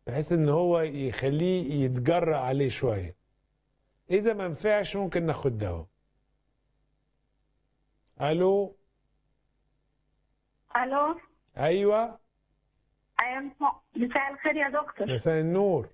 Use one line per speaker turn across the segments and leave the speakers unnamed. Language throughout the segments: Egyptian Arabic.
بحيث ان هو يخليه يتجرأ عليه شويه اذا ما نفعش ممكن ناخد دواء الو
الو
ايوه
ايوه مساء الخير يا دكتور
مساء النور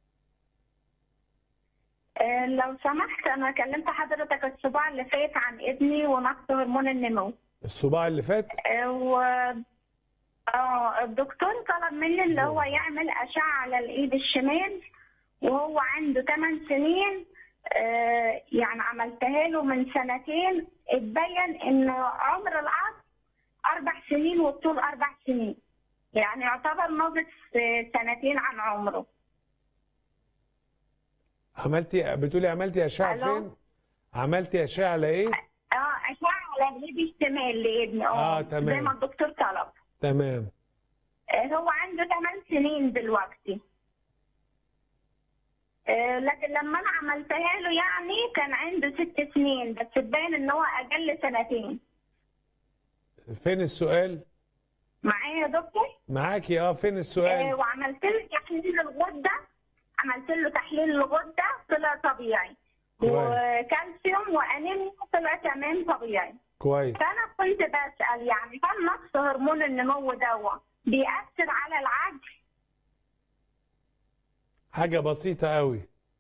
آه، لو سمحت انا كلمت حضرتك الاسبوع اللي فات عن ابني ونقص هرمون النمو
الصباع اللي فات
آه، و اه الدكتور طلب مني اللي هو يعمل اشعه على الايد الشمال وهو عنده 8 سنين آه، يعني عملتها له من سنتين اتبين ان عمر العظم اربع سنين والطول اربع سنين يعني يعتبر ناقص آه، سنتين عن عمره
عملتي بتقولي عملتي اشعه
ألو؟
فين عملتي اشعه على ايه
اه اشعه على الايد الشمال لابني
آه،
اه
تمام.
زي ما الدكتور طلب
تمام
آه، هو عنده 8 سنين دلوقتي آه، لكن لما انا عملتها له يعني كان عنده ست سنين بس تبين ان هو اقل سنتين
فين السؤال
معايا يا دكتور
معاكي اه فين
آه،
السؤال
وعملت له تحليل الغده عملت له تحليل الغده طلع طبيعي
كويس.
وكالسيوم وانيميا طلع تمام طبيعي
كويس
فانا كنت بسال يعني هل نقص هرمون النمو دوا بيأثر على العجل
حاجه بسيطه قوي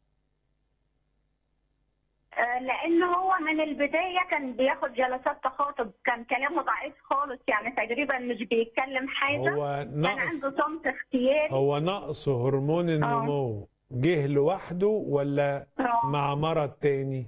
آه، لان هو من البدايه كان بياخد جلسات تخاطب كان كلامه ضعيف خالص يعني تقريبا مش بيتكلم حاجه
هو
كان
نقص
عنده صمت اختياري
هو نقص هرمون النمو جه لوحده ولا
آه.
مع مرض تاني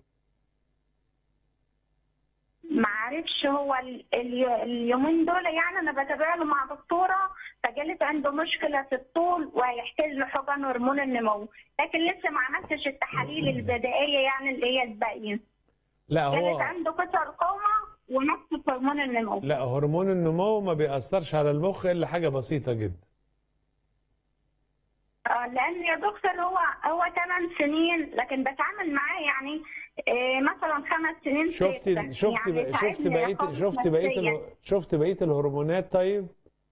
معرفش هو ال- ال- اليومين دول يعني انا بتابع له مع دكتوره فجالت عنده مشكله في الطول وهيحتاج له حقن هرمون النمو لكن لسه ما عملتش التحاليل البدائيه يعني اللي هي تبين
لا
جالت
هو
عنده كسر قومه ونقص هرمون النمو
لا هرمون النمو ما بيأثرش على المخ الا حاجه بسيطه جدا
آه، لان يا دكتور هو هو 8 سنين لكن بتعامل معاه يعني آه، مثلا خمس سنين
شفتي
ستة.
شفتي
يعني
شفتي
تعبني
بقيه
خالص
شفتي بقيه
نفسياً.
ال- شفتي بقيه الهرمونات طيب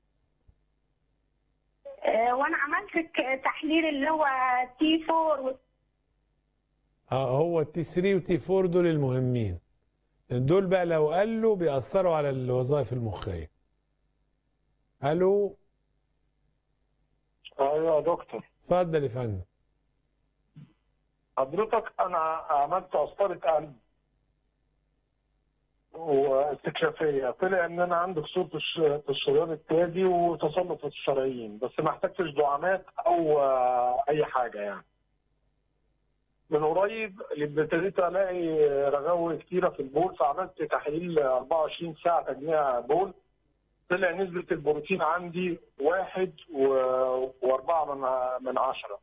آه، وانا عملت ك- تحليل اللي هو تي 4
اه هو التي 3 والتي 4 دول المهمين دول بقى لو قالوا بيأثروا على الوظائف المخيه الو
ايوه يا دكتور
اتفضل يا فندم
حضرتك انا عملت قسطره قلب واستكشافيه طلع ان انا عندي كسور في الش- في الشريان التالي وتصلب في الشرايين بس ما احتجتش دعامات او آه، اي حاجه يعني من قريب ابتديت الاقي رغاوي كتيره في البول فعملت تحليل 24 ساعه تجميع بول طلع نسبه البروتين عندي واحد و- واربعه من من عشره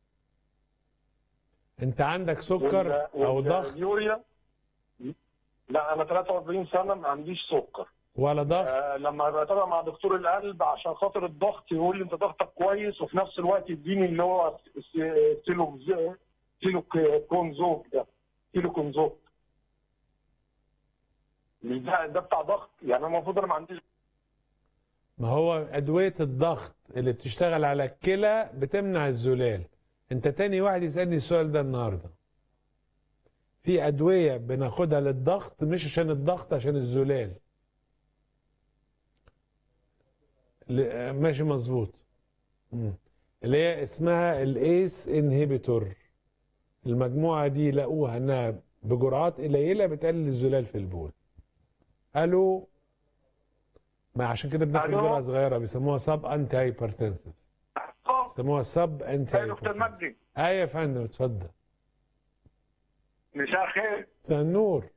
انت عندك سكر
وال-
او ضغط
واليوريا لا انا 43 سنه ما عنديش سكر
ولا ضغط
آه لما بتابع مع دكتور القلب عشان خاطر الضغط يقول لي انت ضغطك كويس وفي نفس الوقت يديني اللي هو س- سيلو سيلو كونزوك ده سيلو كونزوك مش ده ده بتاع ضغط يعني أنا المفروض انا ما عنديش
ما هو أدوية الضغط اللي بتشتغل على الكلى بتمنع الزلال انت تاني واحد يسألني السؤال ده النهاردة في أدوية بناخدها للضغط مش عشان الضغط عشان الزلال ل- ماشي مظبوط مم. اللي هي اسمها الايس انهبيتور المجموعة دي لقوها انها بجرعات قليلة بتقلل الزلال في البول الو ما عشان كده بناخد
ألو؟
جرعة صغيرة بيسموها سب انتي هايبرتنسيف بيسموها سب انتي
يا دكتور
هايبرتنسيف
مجدي
ايوه يا فندم اتفضل
مساء الخير
مساء النور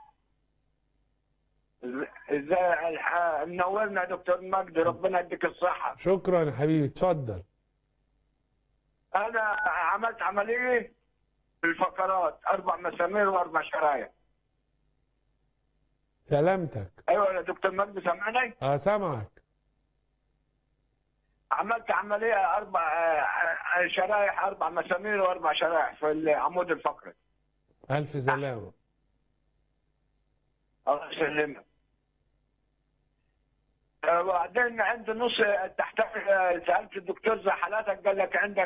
ازاي الح- منورنا يا دكتور مجدي ربنا يديك الصحه
شكرا يا حبيبي اتفضل
انا عملت عمليه في الفقرات اربع مسامير واربع شرايح
سلامتك
ايوه يا دكتور مجدي سامعني
اه سامعك
عملت عمليه اربع آه، آه، شرايح اربع مسامير واربع شرايح في العمود الفقري
الف سلامة
الله يسلمك آه، وبعدين عند نص تحت سالت الدكتور زي حالاتك قال لك عندك